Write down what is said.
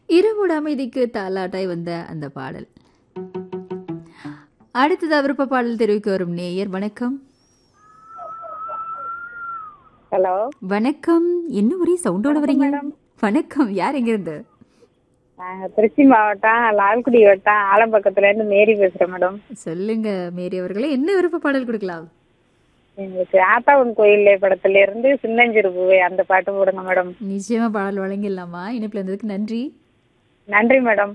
இரவோட அமைதிக்கு தாலாட்டாய் வந்த அந்த பாடல் அடுத்தது விருப்ப பாடல் தெரிவிக்க வரும் நேயர் வணக்கம் ஹலோ வணக்கம் என்ன ஒரே சவுண்டோட வரீங்க வணக்கம் யார் எங்க இருந்து நாங்க திருச்சி மாவட்டம் லால்குடி வட்டம் ஆலம்பக்கத்துல இருந்து மேரி பேசுறேன் மேடம் சொல்லுங்க மேரி அவர்களே என்ன விருப்ப பாடல் கொடுக்கலாம் எங்களுக்கு ஆத்தாவன் கோயில் படத்துல இருந்து சின்னஞ்சிறு பூவே அந்த பாட்டு போடுங்க மேடம் நிச்சயமா பாடல் வழங்கிடலாமா இணைப்புல இருந்ததுக்கு நன்றி நன்றி மேடம்